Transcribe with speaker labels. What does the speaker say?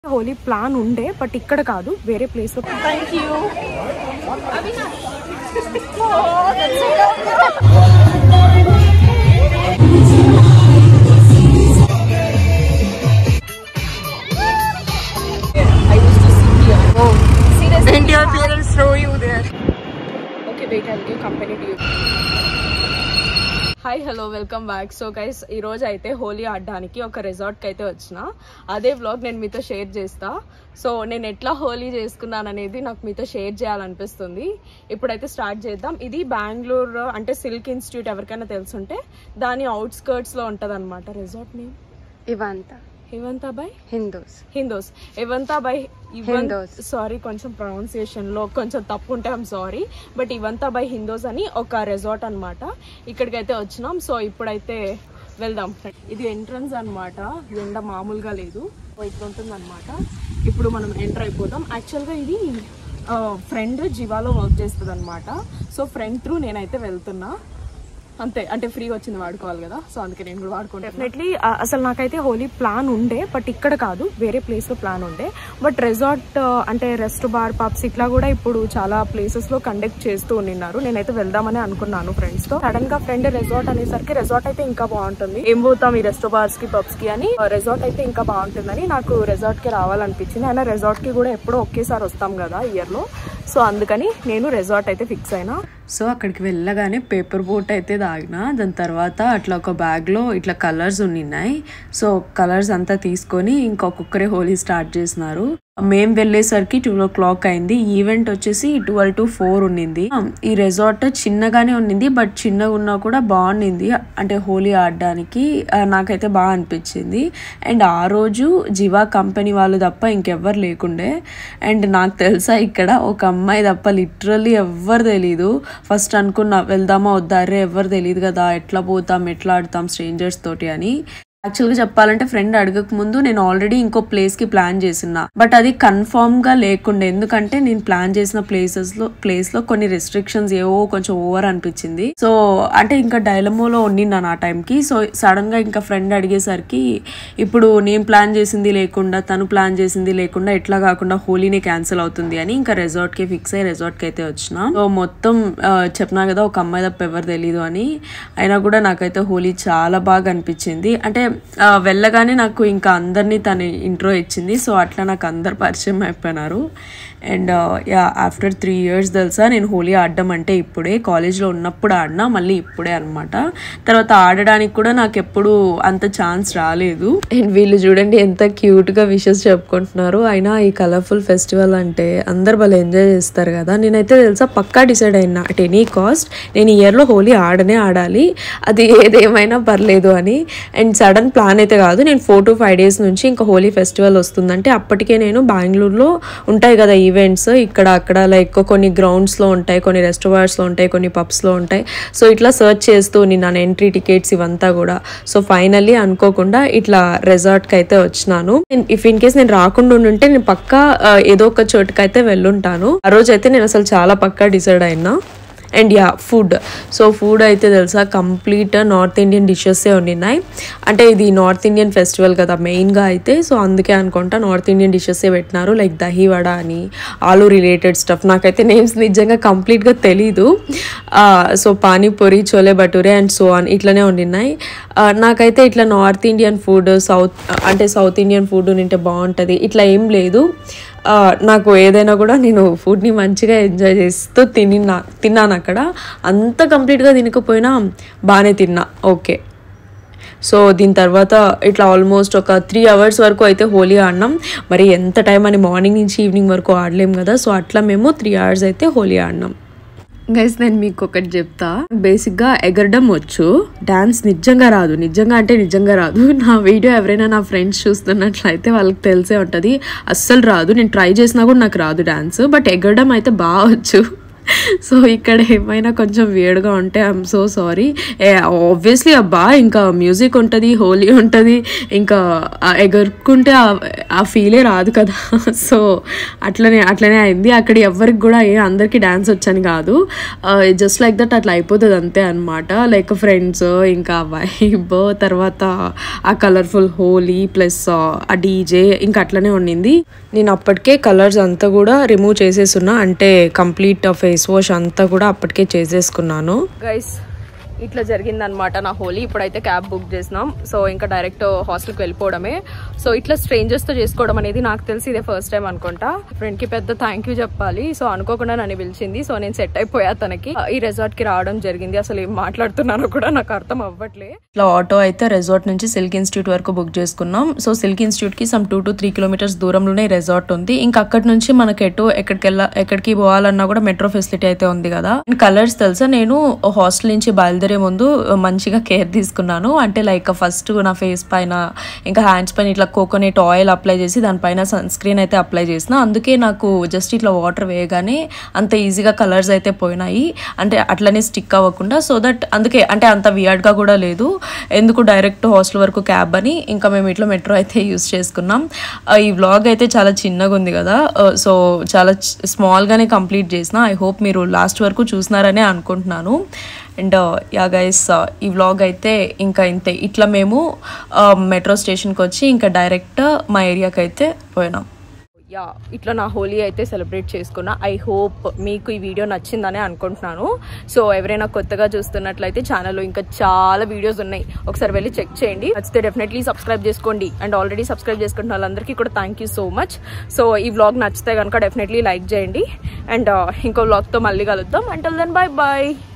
Speaker 1: Holi plan ఉండే but ఇక్కడ కాదు వేరే ప్లేస్ లో thank you
Speaker 2: And your parents throw you there.
Speaker 1: Okay wait I give company to you hi hello welcome back so guys ఈ రోజు అయితే హోలీ ఆడడానికి ఒక రిసార్ట్కి అయితే వచ్చిన అదే వ్లాగ్ నేను మీతో షేర్ చేస్తా సో నేను ఎట్లా హోలీ చేసుకున్నాను అనేది నాకు మీతో షేర్ చేయాలనిపిస్తుంది ఇప్పుడైతే స్టార్ట్ చేద్దాం ఇది బెంగళూరు అంటే సిల్క్ ఇన్స్టిట్యూట్ ఎవరికైనా తెలుసుంటే దాని అవుట్స్కర్ట్స్లో ఉంటుంది అనమాట రిసార్ట్ నేమ్
Speaker 2: Ivanta.
Speaker 1: హేవంతా బాయ్
Speaker 2: Hindus.
Speaker 1: హిందోస్ ఇవంతా బై
Speaker 2: Hindos.
Speaker 1: సారీ కొంచెం ప్రొనౌన్సియేషన్ లో కొంచెం తప్పు ఉంటే ఐమ్ సారీ బట్ ఇవంతా బై హిందోస్ అని ఒక రెసార్ట్ అన్నమాట ఇక్కడికైతే వచ్చినాం సో ఇప్పుడైతే వెళ్దాం ఇది ఎంట్రన్స్ అన్నమాట ఎండ మామూలుగా లేదు సో ఇట్లా ఉంటుంది అనమాట ఇప్పుడు మనం ఎంటర్ అయిపోదాం యాక్చువల్గా ఇది ఫ్రెండ్ జివాలో వర్క్ చేస్తుంది అనమాట సో ఫ్రెండ్ త్రూ నేనైతే వెళ్తున్నా అంతే అంటే ఫ్రీగా వచ్చింది వాడుకోవాలి కదా సో అందుకే నేను కూడా వాడుకుంటాను డెఫినెట్లీ అసలు నాకైతే హోలీ ప్లాన్ ఉండే బట్ ఇక్కడ కాదు వేరే ప్లేస్ లో ప్లాన్ ఉండే బట్ రిసార్ట్ అంటే రెస్ట్ బార్ పబ్స్ ఇట్లా కూడా ఇప్పుడు చాలా ప్లేసెస్ లో కండక్ట్ చేస్తూ ఉన్నారు నేనైతే వెళ్దామని అనుకున్నాను ఫ్రెండ్స్ తో సడన్ గా ఫ్రెండ్ రిసార్ట్ అనేసరికి రిసార్ట్ అయితే ఇంకా బాగుంటుంది ఏం పోతాం ఈ రెస్ట్ బార్స్ కి పబ్స్ కి అని రిసార్ట్ అయితే ఇంకా బాగుంటుందని నాకు రిసార్ట్ కి రావాలనిపించింది అయినా రిసార్ట్ కి కూడా ఎప్పుడో ఒకేసారి వస్తాం కదా ఇయర్ లో సో అందుకని నేను రిసార్ట్ అయితే ఫిక్స్ అయినా
Speaker 3: సో అక్కడికి వెళ్ళగానే పేపర్ బోట్ అయితే తాగిన దాని తర్వాత అట్లా ఒక బ్యాగ్లో ఇట్లా కలర్స్ ఉన్నాయి సో కలర్స్ అంతా తీసుకొని ఇంకొకరే హోలీ స్టార్ట్ చేసినారు మేము వెళ్ళేసరికి ట్వెల్వ్ ఓ క్లాక్ అయింది ఈవెంట్ వచ్చేసి ట్వెల్వ్ టు ఫోర్ ఉన్నింది ఈ రెసార్ట్ చిన్నగానే ఉన్నింది బట్ చిన్నగా ఉన్నా కూడా బాగుండింది అంటే హోలీ ఆడడానికి ఆ, నాకైతే బాగా అనిపించింది అండ్ ఆ రోజు జివా కంపెనీ వాళ్ళు తప్ప ఇంకెవ్వరు లేకుండే అండ్ నాకు తెలుసా ఇక్కడ ఒక అమ్మాయి తప్ప లిటరల్లీ ఎవ్వరు తెలీదు ఫస్ట్ అనుకున్నా వెళ్దామా వద్దా అరే ఎవ్వరు తెలియదు కదా ఎట్లా పోతాం ఎట్లా ఆడతాం స్ట్రేంజర్స్ తోటి అని యాక్చువల్గా చెప్పాలంటే ఫ్రెండ్ అడగక ముందు నేను ఆల్రెడీ ఇంకో ప్లేస్ కి ప్లాన్ చేసిన బట్ అది కన్ఫర్మ్ గా లేకుండే ఎందుకంటే నేను ప్లాన్ చేసిన ప్లేసెస్ లో ప్లేస్ లో కొన్ని రెస్ట్రిక్షన్స్ ఏవో కొంచెం ఓవర్ అనిపించింది సో అంటే ఇంకా డైలమోలో ఉండిన్నాను ఆ టైంకి సో సడన్ గా ఇంకా ఫ్రెండ్ అడిగేసరికి ఇప్పుడు నేను ప్లాన్ చేసింది లేకుండా తను ప్లాన్ చేసింది లేకుండా ఎట్లా కాకుండా హోలీనే క్యాన్సిల్ అవుతుంది అని ఇంకా resort కి ఫిక్స్ అయ్యి resort కి అయితే వచ్చిన సో మొత్తం ఆ, చెప్పినా కదా ఒక అమ్మాయి తప్ప ఎవరు తెలియదు అని అయినా కూడా నాకైతే హోలీ చాలా బాగా అనిపించింది అంటే ఆ, వెళ్ళగానే నాకు ఇంకా అందరినీ తను ఇంట్రో ఇచ్చింది సో అట్లా నాకు అందరు పరిచయం అయిపోయినారు and yeah after three years తెలుసా నేను హోలీ ఆడడం అంటే ఇప్పుడే కాలేజ్లో ఉన్నప్పుడు ఆడినా మళ్ళీ ఇప్పుడే అనమాట తర్వాత ఆడడానికి కూడా నాకు ఎప్పుడు అంత ఛాన్స్ రాలేదు అండ్ వీళ్ళు చూడండి ఎంత క్యూట్గా విషెస్ చెప్పుకుంటున్నారు అయినా ఈ కలర్ఫుల్ ఫెస్టివల్ అంటే అందరు భలే ఎంజాయ్ చేస్తారు కదా నేనైతే తెలుసా పక్కా డిసైడ్ అయినా అట్ ఎనీ కాస్ట్ నేను ఈ ఇయర్లో హోలీ ఆడనే ఆడాలి అది ఏదేమైనా పర్లేదు అని అండ్ సడన్ ప్లాన్ అయితే కాదు నేను ఫోర్ టు ఫైవ్ డేస్ నుంచి ఇంకా హోలీ ఫెస్టివల్ వస్తుందంటే అప్పటికే నేను బెంగళూరులో ఉంటాయి కదా ఈవెంట్స్ ఇక్కడ అక్కడ లైక్ కొన్ని గ్రౌండ్స్లో ఉంటాయి కొన్ని రెస్టారెంట్స్లో ఉంటాయి కొన్ని పబ్స్లో ఉంటాయి సో ఇట్లా సర్చ్ చేస్తూ నేను ఎంట్రీ టికెట్స్ ఇవంతా కూడా సో ఫైనల్లీ అనుకోకుండా ఇట్లా రెసార్ట్కి అయితే వచ్చినాను ఇఫ్ ఇన్ కేస్ నేను రాకుండా ఉంటే నేను పక్కా ఆ, ఏదో ఒక చోటుకి అయితే వెళ్ళుంటాను ఆ రోజు అయితే నేను అసలు చాలా పక్కా డిసైడ్ అయినా and yeah food so food అయితే తెలుసా కంప్లీట్ నార్త్ ఇండియన్ డిషెస్సే ఉన్నాయి అంటే ఇది నార్త్ ఇండియన్ ఫెస్టివల్ కదా మెయిన్గా అయితే సో అందుకే అనుకుంటా నార్త్ ఇండియన్ డిషెస్సే పెట్టినారు లైక్ దహీ వడ అని ఆలు రిలేటెడ్ స్టఫ్ నాకైతే నేమ్స్ నిజంగా కంప్లీట్గా తెలీదు so panipuri chole bhature and so on ఇట్లనే ఉండినాయి ఆ, నాకైతే ఇట్లా నార్త్ ఇండియన్ ఫుడ్ సౌత్ అంటే సౌత్ ఇండియన్ ఫుడ్ తింటే బాగుంటుంది ఇట్లా ఏం లేదు ఆ, నాకు ఏదైనా కూడా నేను ఫుడ్ని మంచిగా ఎంజాయ్ చేస్తూ తినినా తిన్నాను అక్కడ అంత కంప్లీట్గా తినకపోయినా బాగానే తిన్నా ఓకే సో దీని తర్వాత ఇట్లా ఆల్మోస్ట్ ఒక త్రీ అవర్స్ వరకు అయితే హోలీ ఆడినాం మరి ఎంత టైం అని మార్నింగ్ నుంచి ఈవినింగ్ వరకు ఆడలేం కదా సో అట్లా మేము త్రీ అవర్స్ అయితే హోలీ ఆడినాం గైస్ నేను మీకు ఒకటి చెప్తా బేసిక్గా ఎగరడం వచ్చు డాన్స్ నిజంగా రాదు నిజంగా అంటే నిజంగా రాదు నా వీడియో ఎవరైనా నా ఫ్రెండ్స్ చూస్తున్నట్లయితే వాళ్ళకి తెలిసే ఉంటుంది అస్సలు రాదు నేను ట్రై చేసినా కూడా నాకు రాదు డాన్స్ బట్ ఎగరడం అయితే బాగా వచ్చు సో ఇక్కడ ఏమైనా కొంచెం వేడిగా ఉంటే ఐఎమ్ సో సారీ ఆబ్వియస్లీ అబ్బా ఇంకా మ్యూజిక్ ఉంటుంది హోలీ ఉంటుంది ఇంకా ఆ ఎగురుకుంటే ఆ- ఆ ఫీలే రాదు కదా సో అట్లనే అట్లనే అయింది అక్కడ ఎవరికి కూడా ఏ అందరికీ డ్యాన్స్ వచ్చని కాదు జస్ట్ లైక్ దట్ అట్లా అయిపోతుంది అంతే అనమాట లైక్ ఫ్రెండ్స్ ఇంకా వైబ్ తర్వాత ఆ కలర్ఫుల్ హోలీ ప్లస్ ఆ డీజే ఇంకా అట్లనే ఉండింది నేను అప్పటికే కలర్స్ అంతా కూడా రిమూవ్ చేసేసున్నా అంటే కంప్లీట్ ఫేస్ వాష్ అంతా కూడా అప్పటికే చేసేసుకున్నాను
Speaker 1: గైస్ ఇట్లా జరిగిందనమాట నా హోలీ ఇప్పుడైతే క్యాబ్ బుక్ చేసినాం సో ఇంకా డైరెక్ట్ హాస్టల్కి వెళ్ళిపోవడమే సో ఇట్లా strangers తో చేసుకోవడం అనేది నాకు తెలిసి ఇదే ఫస్ట్ టైం అనుకుంటా ఫ్రెండ్ కి పెద్ద థ్యాంక్ యూ చెప్పాలి సో అనుకోకుండా నన్ను పిలిచింది సో నేను సెట్ అయిపోయా తనకి ఈ resort కి రావడం జరిగింది అసలు ఏం మాట్లాడుతున్నానో కూడా నాకు అర్థం అవ్వట్లే
Speaker 3: ఇట్లా ఆటో అయితే రెసార్ట్ నుంచి సిల్క్ ఇన్స్టిట్యూట్ వరకు బుక్ చేసుకున్నాం సో సిల్క్ ఇన్స్టిట్యూట్ కి some two to three kilometres దూరంలోనే రెసార్ట్ ఉంది ఇంకా అక్కడి నుంచి మనకి ఎటు ఎక్కడికి వెళ్ళ ఎక్కడికి పోవాలన్నా కూడా మెట్రో ఫెసిలిటీ అయితే ఉంది కదా కలర్స్ తెలుసా నేను హాస్టల్ నుంచి బయలుదేరే ముందు మంచిగా కేర్ తీసుకున్నాను అంటే లైక్ ఫస్ట్ నా ఫేస్ పైన ఇంకా హ్యాండ్స్ పైన ఇట్లా కోకోనట్ ఆయిల్ అప్లై చేసి దానిపైన సన్ స్క్రీన్ అయితే అప్లై చేసిన అందుకే నాకు జస్ట్ ఇట్లా వాటర్ వేయగానే అంత ఈజీగా కలర్స్ అయితే పోయినాయి అంటే అట్లనే స్టిక్ అవ్వకుండా సో దట్ అందుకే అంటే అంత వియర్డ్గా కూడా లేదు ఎందుకు డైరెక్ట్ హాస్టల్ వరకు క్యాబ్ అని ఇంకా మేము ఇట్లా మెట్రో అయితే యూస్ చేసుకున్నాం ఆ, ఈ వ్లాగ్ అయితే చాలా చిన్నగా ఉంది కదా సో చాలా స్మాల్గానే కంప్లీట్ చేసిన ఐ హోప్ మీరు లాస్ట్ వరకు చూసినారనే అనుకుంటున్నాను అండ్ యా గైస్ ఈ వ్లాగ్ అయితే ఇంకా ఇంతే ఇట్లా మేము మెట్రో స్టేషన్కి వచ్చి ఇంకా డైరెక్ట్ మా ఏరియాకి అయితే పోయినాం
Speaker 1: యా ఇట్లా నా హోలీ అయితే సెలబ్రేట్ చేసుకున్నా ఐ హోప్ మీకు ఈ వీడియో నచ్చిందని అనుకుంటున్నాను సో ఎవరైనా కొత్తగా చూస్తున్నట్లయితే ఛానల్లో ఇంకా చాలా వీడియోస్ ఉన్నాయి ఒకసారి వెళ్ళి చెక్ చేయండి నచ్చితే డెఫినెట్లీ సబ్స్క్రైబ్ చేసుకోండి అండ్ ఆల్రెడీ సబ్స్క్రైబ్ చేసుకుంటున్న వాళ్ళందరికీ కూడా thank you so much so ఈ వ్లాగ్ నచ్చితే కనుక డెఫినెట్లీ లైక్ చేయండి అండ్ ఇంకో వ్లాగ్తో మళ్ళీ కలుద్దాం అంటల్ దెన్ బాయ్ బాయ్